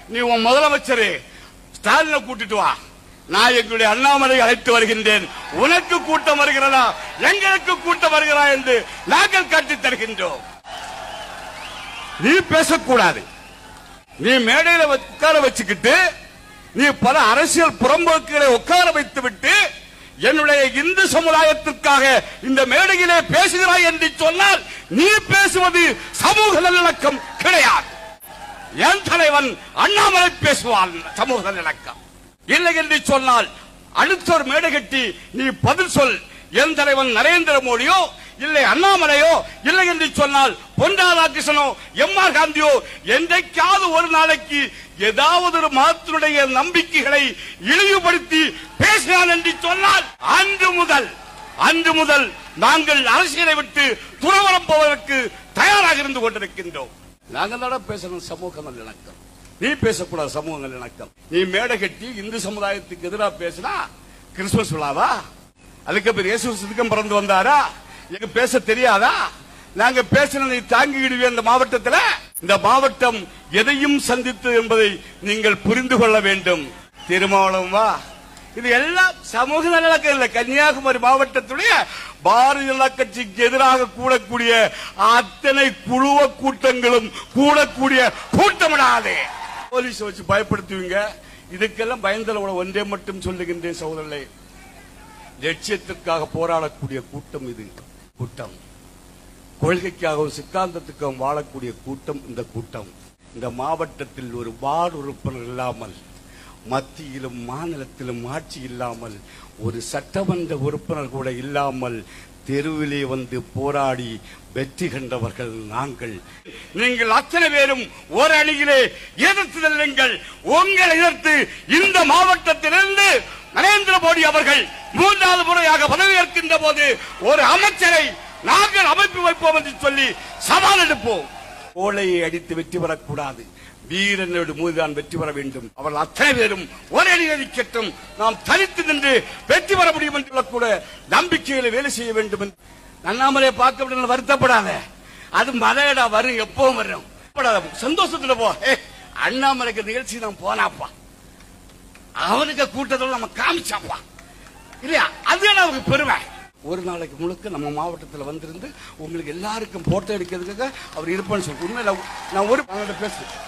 நீ உன் முதலமைச்சர் ஸ்டாலினை கூட்டிட்டு வா நான் எங்களுடைய அண்ணாமலை அழைத்து வருகின்றேன் உனக்கு கூட்டம் வருகிறதா எங்களுக்கு கூட்டம் வருகிறதா என்று நாங்கள் கட்டித் தருகின்றோம் நீ பேசக்கூடாது நீ மேடையில உட்கார வச்சுக்கிட்டு நீ பல அரசியல் புறம்போக்குகளை உட்கார வைத்து விட்டு என்னுடைய இந்து சமுதாயத்திற்காக இந்த மேடையிலே பேசுகிறாய் என்று சொன்னால் நீ பேசுவது சமூக நல்லிணக்கம் கிடையாது என் தலைவன் அண்ணாமலை பேசுவான் சமூக நல்லிணக்கம் இல்லை என்று சொன்னால் அடுத்த ஒரு மேடை கட்டி நீ பதில் சொல் என் தலைவன் நரேந்திர மோடியோ இல்லை அண்ணாமலையோ இல்லை என்று சொன்னால் பொன் ராதாகிருஷ்ணனோ எம் ஆர் காந்தியோ என்றைக்காவது ஒரு நாளைக்கு ஏதாவது ஒரு மதத்தினுடைய நம்பிக்கைகளை இழிவுபடுத்தி பேசினான் என்று சொன்னால் அன்று முதல் அன்று முதல் நாங்கள் அரசியலை விட்டு துறவரம் போவதற்கு தயாராக இருந்து கொண்டிருக்கின்றோம் நாங்கள் தான் பேசணும் சமூக நல்லிணக்கம் நீ பேசக்கூடாது சமூக நல்லிணக்கம் நீ மேடை கட்டி இந்து சமுதாயத்துக்கு எதிராக பேசினா கிறிஸ்துமஸ் விழாவா அதுக்கப்புறம் இயேசு சிதுக்கம் பிறந்து வந்தாரா எங்க பேச தெரியாதா நாங்க பேசினதை தாங்கிடுவே இந்த மாவட்டத்தில் இந்த மாவட்டம் எதையும் சந்தித்து என்பதை நீங்கள் புரிந்து கொள்ள வேண்டும் திருமாவளம் வா இது எல்லாம் சமூக நல்லிணக்கம் இல்ல கன்னியாகுமரி மாவட்டத்துடைய பாரதிய ஜனதா கட்சிக்கு எதிராக கூடக்கூடிய அத்தனை குழுவ கூட்டங்களும் கூடக்கூடிய கூட்டமிடாதே போலீஸ் வச்சு பயப்படுத்துவீங்க இதுக்கெல்லாம் பயந்தல ஒன்றே மட்டும் சொல்லுகின்றேன் சகோதரர்களே லட்சியத்திற்காக போராடக்கூடிய கூட்டம் இது கூட்டம் கொள்கைக்காகவும் சித்தாந்தத்துக்காகவும் வாழக்கூடிய கூட்டம் இந்த கூட்டம் இந்த மாவட்டத்தில் ஒரு வார்டு உறுப்பினர் இல்லாமல் மத்தியிலும் மாநிலத்திலும் ஆட்சி இல்லாமல் ஒரு சட்டமன்ற உறுப்பினர் கூட இல்லாமல் தெருவிலே வந்து போராடி வெற்றி கண்டவர்கள் நாங்கள் நீங்கள் அத்தனை பேரும் ஒரு அணியிலே எதிர்த்து செல்லுங்கள் உங்களை எதிர்த்து இந்த மாவட்டத்திலிருந்து நரேந்திர மோடி அவர்கள் மூன்றாவது முறையாக பதவியேற்கின்ற போது ஒரு அமைச்சரை நாங்கள் அமைப்பு வைப்போம் என்று சொல்லி சவால் எடுப்போம் கோழையை அடித்து வெற்றி பெறக்கூடாது வீரனோடு மூதுதான் வெற்றி பெற வேண்டும் அவர்கள் அத்தனை பேரும் ஒரே நிகழ்ச்சிக்கட்டும் நாம் தனித்து நின்று வெற்றி பெற முடியும் என்று கூட நம்பிக்கையில வேலை செய்ய வேண்டும் என்று அண்ணாமலையை பார்க்க முடியல வருத்தப்படாத அது மலையடா வரும் எப்பவும் வரும் படாத, சந்தோஷத்துல போ ஏ, அண்ணாமலைக்கு நிகழ்ச்சி நான் போனாப்பா அவனுக்கு கூட்டத்தில் நம்ம காமிச்சாப்பா இல்லையா அதுதான் அவருக்கு பெருமை ஒரு நாளைக்கு முழுக்க நம்ம மாவட்டத்தில் வந்திருந்து உங்களுக்கு எல்லாருக்கும் போட்டோ எடுக்கிறதுக்காக அவர் இருப்பான்னு சொல்லி உண்மையில நான் ஒரு அவங்கள்ட்ட பேசுறேன்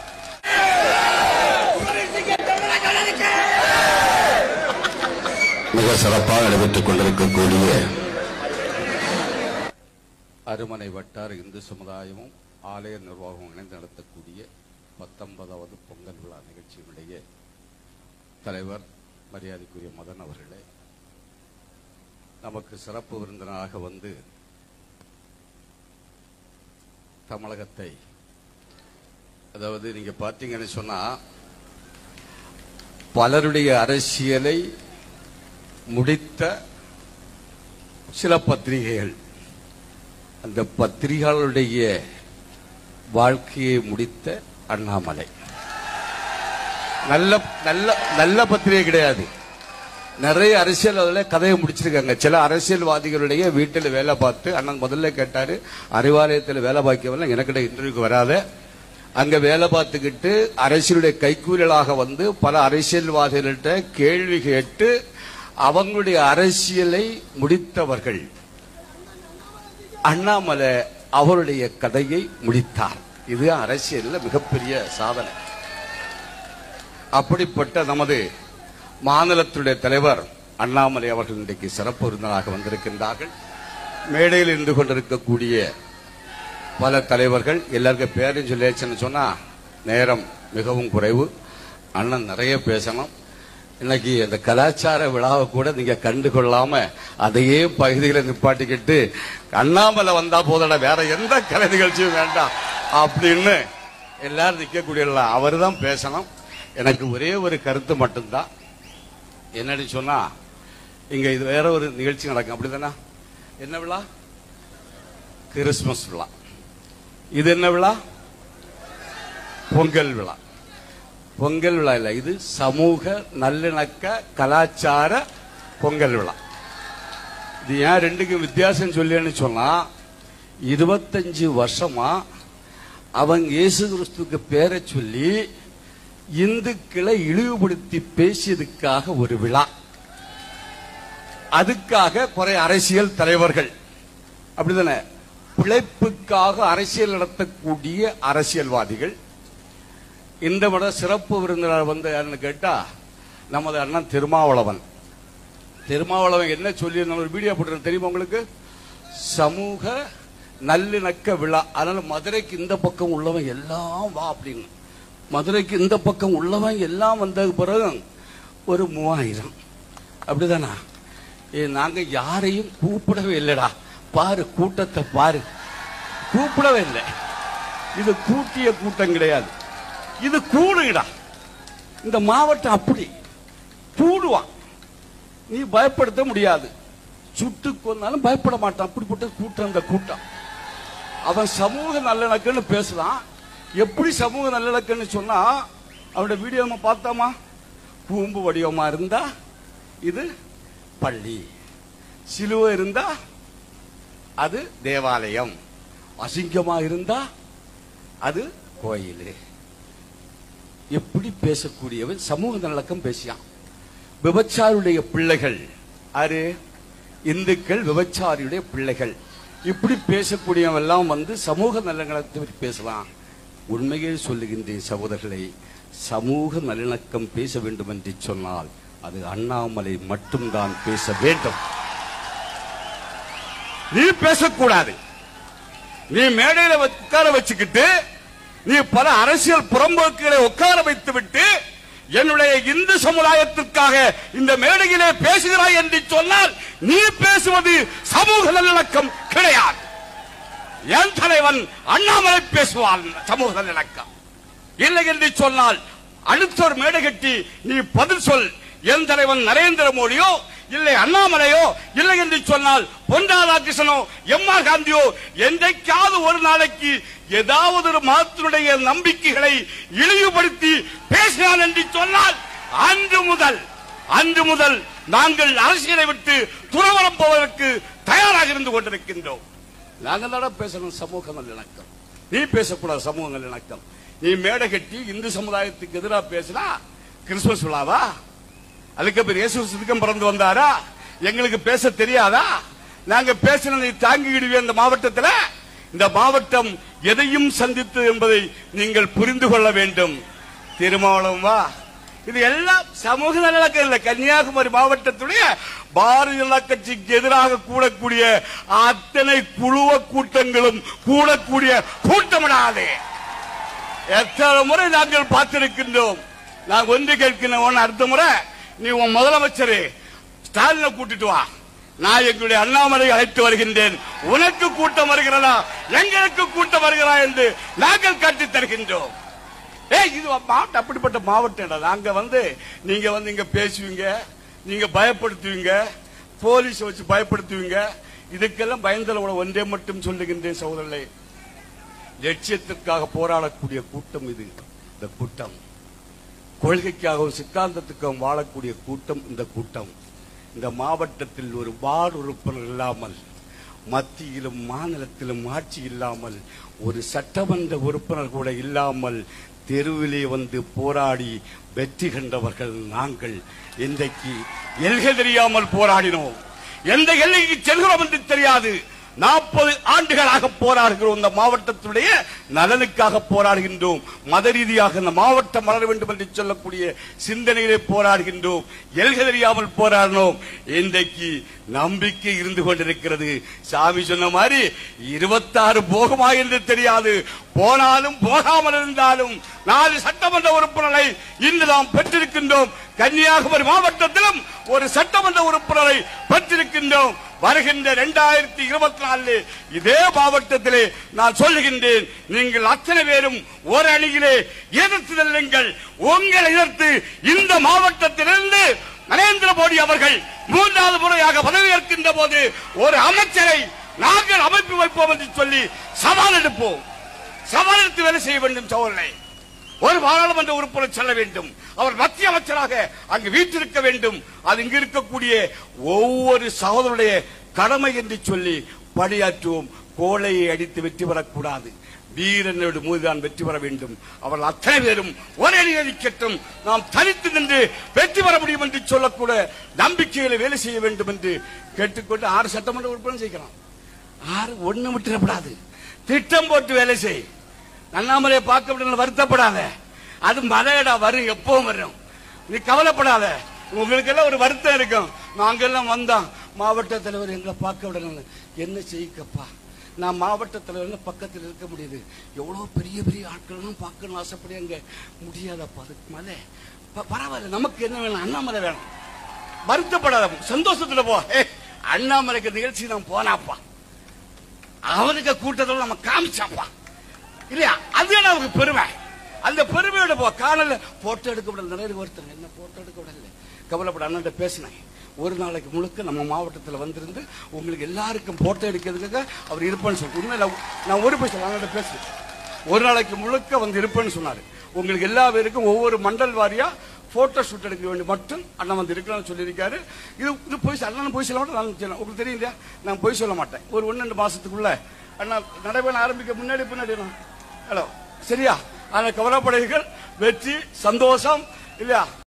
மிக சிறப்பாக நடைபெற்றுக் கொண்டிருக்கக்கூடிய அருமனை வட்டார இந்து சமுதாயமும் ஆலய நிர்வாகமும் இணைந்து நடத்தக்கூடிய பத்தொன்பதாவது பொங்கல் விழா நிகழ்ச்சியினுடைய தலைவர் மரியாதைக்குரிய மதன் அவர்களே நமக்கு சிறப்பு விருந்தினராக வந்து தமிழகத்தை அதாவது நீங்க பார்த்தீங்கன்னு சொன்னா பலருடைய அரசியலை முடித்த சில பத்திரிகைகள் அந்த பத்திரிகைகளுடைய வாழ்க்கையை முடித்த அண்ணாமலை நல்ல நல்ல நல்ல பத்திரிகை கிடையாது நிறைய அரசியல் அதுல கதையை முடிச்சிருக்காங்க சில அரசியல்வாதிகளுடைய வீட்டில் வேலை பார்த்து அண்ணன் முதல்ல கேட்டாரு அறிவாலயத்தில் வேலை பார்க்கவில்லை எனக்கு இன்டர்வியூக்கு வராத அங்க வேலை பார்த்துக்கிட்டு அரசியலுடைய கைக்கூலிகளாக வந்து பல அரசியல்வாதிகள்கிட்ட கேள்வி கேட்டு அவங்களுடைய அரசியலை முடித்தவர்கள் அண்ணாமலை அவருடைய கதையை முடித்தார் இது அரசியலில் மிகப்பெரிய சாதனை அப்படிப்பட்ட நமது மாநிலத்துடைய தலைவர் அண்ணாமலை அவர்கள் இன்றைக்கு சிறப்பு விருந்தினராக வந்திருக்கின்றார்கள் மேடையில் இருந்து கொண்டிருக்கக்கூடிய பல தலைவர்கள் எல்லாருக்கும் பேரும் சொல்லியாச்சுன்னு சொன்னா நேரம் மிகவும் குறைவு அண்ணன் நிறைய பேசணும் இன்னைக்கு அந்த கலாச்சார விழாவை கூட நீங்க கண்டு கொள்ளாம அதையே பகுதிகளை நிப்பாட்டிக்கிட்டு அண்ணாமலை வந்தா போதடா வேற எந்த கலை நிகழ்ச்சியும் வேண்டாம் அப்படின்னு எல்லாரும் நிக்கக்கூடிய அவர் தான் பேசணும் எனக்கு ஒரே ஒரு கருத்து மட்டும்தான் என்னன்னு சொன்னா இங்க இது வேற ஒரு நிகழ்ச்சி நடக்கும் அப்படிதானே என்ன விழா கிறிஸ்துமஸ் விழா இது என்ன விழா பொங்கல் விழா பொங்கல் விழா இல்ல இது சமூக நல்லிணக்க கலாச்சார பொங்கல் விழா இது ஏன் ரெண்டுக்கும் வித்தியாசம் சொல்லின்னு சொன்னா இருபத்தஞ்சு வருஷமா அவங்க இயேசு கிறிஸ்துக்கு பேரை சொல்லி இந்துக்களை இழிவுபடுத்தி பேசியதுக்காக ஒரு விழா அதுக்காக குறை அரசியல் தலைவர்கள் அப்படிதானே பிழைப்புக்காக அரசியல் நடத்தக்கூடிய அரசியல்வாதிகள் இந்த விட சிறப்பு விருந்தினர் வந்து யாருன்னு கேட்டா நமது அண்ணன் திருமாவளவன் திருமாவளவன் என்ன சொல்லி ஒரு வீடியோ போட்டு தெரியுமா உங்களுக்கு சமூக நல்லிணக்க விழா அதனால மதுரைக்கு இந்த பக்கம் உள்ளவன் எல்லாம் வா அப்படின்னு மதுரைக்கு இந்த பக்கம் உள்ளவன் எல்லாம் வந்த பிறகு ஒரு மூவாயிரம் அப்படிதானா ஏ நாங்க யாரையும் கூப்பிடவே இல்லடா பாரு கூட்டத்தை பாரு கூப்பிடவே இல்லை இது கூட்டிய கூட்டம் கிடையாது இது கூடுங்கடா இந்த மாவட்டம் அப்படி கூடுவான் நீ பயப்படுத்த முடியாது சுட்டு கொன்னாலும் பயப்பட மாட்டான் அப்படிப்பட்ட கூட்டம் இந்த கூட்டம் அவன் சமூக நல்லிணக்கம்னு பேசலாம் எப்படி சமூக நல்லிணக்கம்னு சொன்னா அவனோட வீடியோ நம்ம பார்த்தோமா பூம்பு வடிவமா இருந்தா இது பள்ளி சிலுவை இருந்தா அது தேவாலயம் அசிங்கமா இருந்தா அது கோயில் எப்படி பேசக்கூடியவன் சமூக நல்லக்கம் பேசியான் விபச்சாருடைய பிள்ளைகள் ஆறு இந்துக்கள் விபச்சாரியுடைய பிள்ளைகள் இப்படி பேசக்கூடியவன் எல்லாம் வந்து சமூக நல்லிணக்கத்தை பற்றி பேசலாம் உண்மையே சொல்லுகின்றேன் சகோதரர்களை சமூக நல்லிணக்கம் பேச வேண்டும் என்று சொன்னால் அது அண்ணாமலை மட்டும்தான் பேச வேண்டும் நீ பேசக்கூடாது நீ மேடையில உட்கார வச்சுக்கிட்டு நீ பல அரசியல் புறம்போக்குகளை உட்கார வைத்து விட்டு என்னுடைய இந்து சமுதாயத்திற்காக இந்த மேடையிலே பேசுகிறாய் என்று சொன்னால் நீ பேசுவது சமூக நல்லிணக்கம் கிடையாது என் தலைவன் அண்ணாமலை பேசுவான் சமூக நல்லிணக்கம் இல்லை என்று சொன்னால் அடுத்த ஒரு மேடை கட்டி நீ பதில் சொல் என் தலைவன் நரேந்திர மோடியோ இல்லை அண்ணாமலையோ இல்லை என்று சொன்னால் பொன் ராதாகிருஷ்ணனோ எம் ஆர் காந்தியோ என்றைக்காவது ஒரு நாளைக்கு ஏதாவது ஒரு மதத்தினுடைய நம்பிக்கைகளை இழிவுபடுத்தி பேசினான் என்று சொன்னால் அன்று முதல் அன்று முதல் நாங்கள் அரசியலை விட்டு துறவரம் போவதற்கு தயாராக இருந்து கொண்டிருக்கின்றோம் நாங்கள் தான் பேசணும் சமூக நல்லிணக்கம் நீ பேசக்கூடாது சமூக நல்லிணக்கம் நீ மேடை கட்டி இந்து சமுதாயத்துக்கு எதிராக பேசினா கிறிஸ்துமஸ் விழாவா அதுக்கப்புறம் இயேசு சிதுக்கம் பிறந்து வந்தாரா எங்களுக்கு பேச தெரியாதா நாங்க பேசினதை தாங்கிடுவே இந்த மாவட்டத்தில் இந்த மாவட்டம் எதையும் சந்தித்து என்பதை நீங்கள் புரிந்து கொள்ள வேண்டும் திருமாவளம் வா இது எல்லாம் சமூக நல்லிணக்கம் இல்ல கன்னியாகுமரி மாவட்டத்துடைய பாரதிய ஜனதா கட்சிக்கு எதிராக கூடக்கூடிய அத்தனை குழுவ கூட்டங்களும் கூடக்கூடிய கூட்டமிடாதே எத்தனை முறை நாங்கள் பார்த்திருக்கின்றோம் நான் ஒன்று கேட்கிறேன் அடுத்த முறை நீ உன் முதலமைச்சர் ஸ்டாலினை கூட்டிட்டு வா நான் எங்களுடைய அண்ணாமலை அழைத்து வருகின்றேன் உனக்கு கூட்டம் வருகிறதா எங்களுக்கு கூட்டம் வருகிறதா என்று நாங்கள் காட்டி தருகின்றோம் ஏய் இது மாவட்டம் அப்படிப்பட்ட மாவட்டம் நாங்க வந்து நீங்க வந்து இங்க பேசுவீங்க நீங்க பயப்படுத்துவீங்க போலீஸ் வச்சு பயப்படுத்துவீங்க இதுக்கெல்லாம் பயந்தல ஒன்றே மட்டும் சொல்லுகின்றேன் சகோதரர்களே லட்சியத்திற்காக போராடக்கூடிய கூட்டம் இது இந்த கூட்டம் கொள்கைக்காகவும் சித்தாந்தத்துக்காகவும் வாழக்கூடிய கூட்டம் இந்த கூட்டம் இந்த மாவட்டத்தில் ஒரு வார்டு உறுப்பினர் இல்லாமல் மத்தியிலும் மாநிலத்திலும் ஆட்சி இல்லாமல் ஒரு சட்டமன்ற உறுப்பினர் கூட இல்லாமல் தெருவிலே வந்து போராடி வெற்றி கண்டவர்கள் நாங்கள் இன்றைக்கு எல்கை தெரியாமல் போராடினோம் எந்த எல்லைக்கு செல்கிறோம் என்று தெரியாது நாற்பது ஆண்டுகளாக போராடுகிறோம் இந்த மாவட்டத்துடைய நலனுக்காக போராடுகின்றோம் மத ரீதியாக இந்த மாவட்டம் வளர வேண்டும் என்று சொல்லக்கூடிய சிந்தனையிலே போராடுகின்றோம் எல்கை தெரியாமல் போராடினோம் இன்றைக்கு நம்பிக்கை இருந்து கொண்டிருக்கிறது சாமி சொன்ன மாதிரி இருபத்தாறு போகுமா என்று தெரியாது போனாலும் போகாமல் இருந்தாலும் நாலு சட்டமன்ற உறுப்பினரை இன்று நாம் பெற்றிருக்கின்றோம் கன்னியாகுமரி மாவட்டத்திலும் ஒரு சட்டமன்ற உறுப்பினரை பெற்றிருக்கின்றோம் வருகின்ற இரண்டாயிரத்தி இருபத்தி நாலு இதே மாவட்டத்திலே நான் சொல்லுகின்றேன் நீங்கள் அத்தனை பேரும் ஒரு அணியிலே எதிர்த்து செல்லுங்கள் உங்களை எதிர்த்து இந்த மாவட்டத்திலிருந்து நரேந்திர மோடி அவர்கள் மூன்றாவது முறையாக பதவியேற்கின்ற போது ஒரு அமைச்சரை நாங்கள் அமைப்பு வைப்போம் என்று சொல்லி சவால் எடுப்போம் சவால் எடுத்து வேலை செய்ய வேண்டும் சோழனை ஒரு பாராளுமன்ற உறுப்பினர் செல்ல வேண்டும் அவர் மத்திய அமைச்சராக அங்கு வீற்றிருக்க வேண்டும் அது இங்கு இருக்கக்கூடிய ஒவ்வொரு சகோதரருடைய கடமை என்று சொல்லி பணியாற்றுவோம் கோழையை அடித்து வெற்றி பெறக்கூடாது வீரனோடு மூதுதான் வெற்றி பெற வேண்டும் அவர்கள் அத்தனை பேரும் ஒரே நிகழ்ச்சிக்கட்டும் நாம் தனித்து நின்று வெற்றி பெற முடியும் என்று சொல்லக்கூட நம்பிக்கையில வேலை செய்ய வேண்டும் என்று கேட்டுக்கொண்டு ஆறு சட்டமன்ற உறுப்பினர் செய்யலாம் ஆறு ஒண்ணு விட்டுறப்படாது திட்டம் போட்டு வேலை செய் அண்ணாமலையை பார்க்க முடியல வருத்தப்படாத அது மலையடா வரும் எப்பவும் வரும் நீ கவலைப்படாத உங்களுக்கு எல்லாம் ஒரு வருத்தம் இருக்கும் நாங்கெல்லாம் வந்தோம் மாவட்ட தலைவர் எங்களை பார்க்க விடணும் என்ன செய்யக்கப்பா நான் மாவட்ட தலைவர் பக்கத்தில் இருக்க முடியுது எவ்வளவு பெரிய பெரிய ஆட்கள்லாம் பார்க்கணும் ஆசைப்படுறாங்க முடியாதப்பா அதுக்கு மேலே ப- பரவாயில்ல நமக்கு என்ன வேணும் அண்ணாமலை வேணும் வருத்தப்படாத சந்தோஷத்துல போ ஏய், அண்ணாமலைக்கு நிகழ்ச்சி நான் போனாப்பா அவனுக்கு கூட்டத்தில் நம்ம காமிச்சாப்பா இல்லையா அது நமக்கு பெருமை அந்த பெருமையோட போ காணல போட்டோ எடுக்க விடல நிறைய பேர் ஒருத்தங்க என்ன போட்டோ எடுக்க விடல கவலைப்பட அண்ணன் பேசினேன் ஒரு நாளைக்கு முழுக்க நம்ம மாவட்டத்தில் வந்திருந்து உங்களுக்கு எல்லாருக்கும் போட்டோ எடுக்கிறதுக்காக அவர் இருப்பேன்னு சொல்லி உண்மையில நான் ஒரு பேச அண்ணன் பேசுறேன் ஒரு நாளைக்கு முழுக்க வந்து இருப்பேன்னு சொன்னாரு உங்களுக்கு எல்லா பேருக்கும் ஒவ்வொரு மண்டல் வாரியா போட்டோ ஷூட் எடுக்க வேண்டி மட்டும் அண்ணன் வந்து இருக்கலாம்னு சொல்லியிருக்காரு இது இது போய் அண்ணன் போய் சொல்ல மாட்டேன் நான் சொல்லலாம். உங்களுக்கு தெரியும் இல்லையா நான் போய் சொல்ல மாட்டேன் ஒரு ஒன்று ரெண்டு மாசத்துக்குள்ள அண்ணா நடைபெற ஆரம்பிக்க முன்னாடி பின்னாடி நான் ஹலோ சரியா அந்த கவலைப்படைகள் வெற்றி சந்தோஷம் இல்லையா